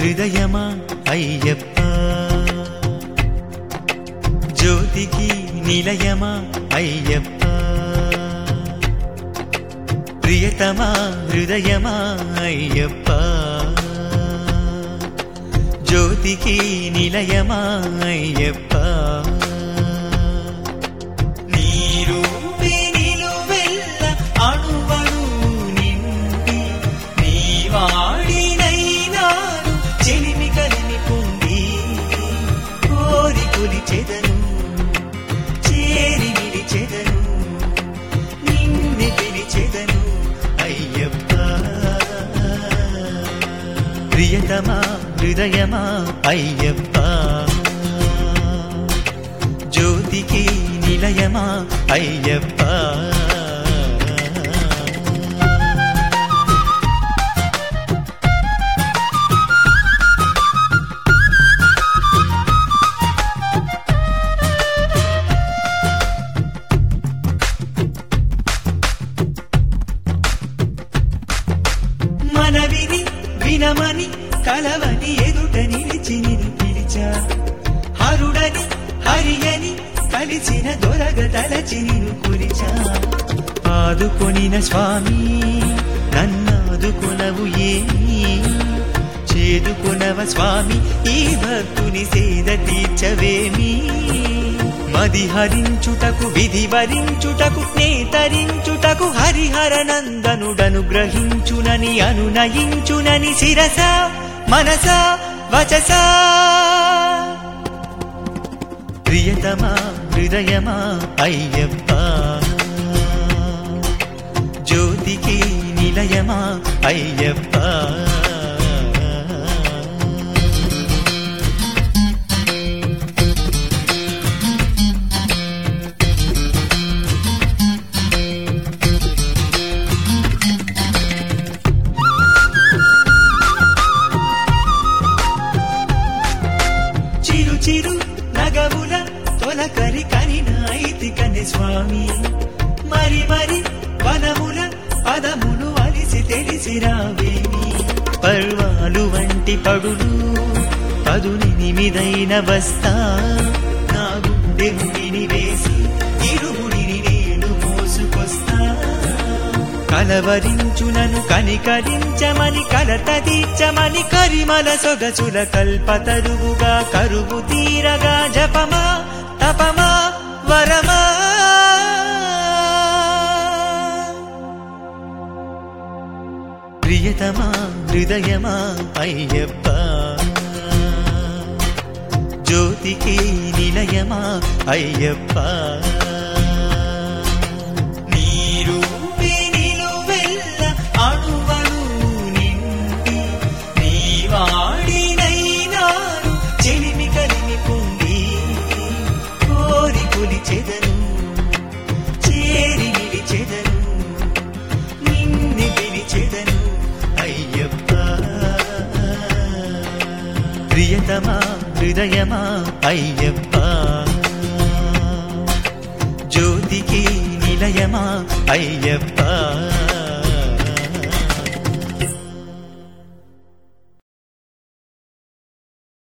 హృదయమా అయ్యప్ప జ్యోతికి నిలయమా అయ్యప్ప ప్రియతమా హృదయమా అయ్యప్ప జ్యోతికి నిలయమా అయ్యప్ప నీరూపే నిలువెల్ల అణువణువు నిండి నీ వాడినైనాను చెలిమి కలిమి పొంది కోరి కొలిచెదను చేరి నిలిచెదను నిన్ను పిలిచెదను అయ్యప్ప ప్రియతమా హృదయమా అయ్యప్ప జ్యోతికి నిలయమా అయ్యప్ప మనవిని వినమని కలవని ఎదుట నిలిచి నిన్ను పిలిచా హరుడని హరియని కలిసిన దొరగ తలచి నిన్ను కులిచా ఆదుకొనిన స్వామి నన్నాదుకొనవు ఏమి చేదుకొనవ స్వామి ఈ భక్తుని సేద తీర్చవేమి మది హరించుటకు విధి వరించుటకు నేతరించుటకు హరిహర నందనుడను గ్రహించునని అనునయించునని శిరస మనస వచస ప్రియతమా హృదయమా అయ్యప్ప జ్యోతికి నిలయమా అయ్యప్ప చిరు చిరు నగవుల తొలకరి కనిన ఐతి కని స్వామి మరి మరి వనముల పదములు అలిసి తెలిసి రావేమి పర్వాలు వంటి పడులు పదునిమిదైన వస్తా నా గుండె ముడిని వేసి ఇరుముడిని నేను మోసుకొస్తా కలవరించునను కనికరించమని కలత తీర్చమని కరిమల సొగసుల కల్పతరువుగా కరువు తీరగా జపమా తపమా వరమా ప్రియతమా హృదయమా అయ్యప్ప జ్యోతికి నిలయమా అయ్యప్ప నీరూపే నిలువెల్ల అణువణువు నిండి నీ వాడినైనాను చెలిమి కలిమి పొంది కోరి కొలిచెదను చేరి నిలిచెదను నిన్ను పిలిచెదను అయ్యప్ప ప్రియతమా హృదయమా అయ్యప్ప జ్యోతికి నిలయమా అయ్యప్ప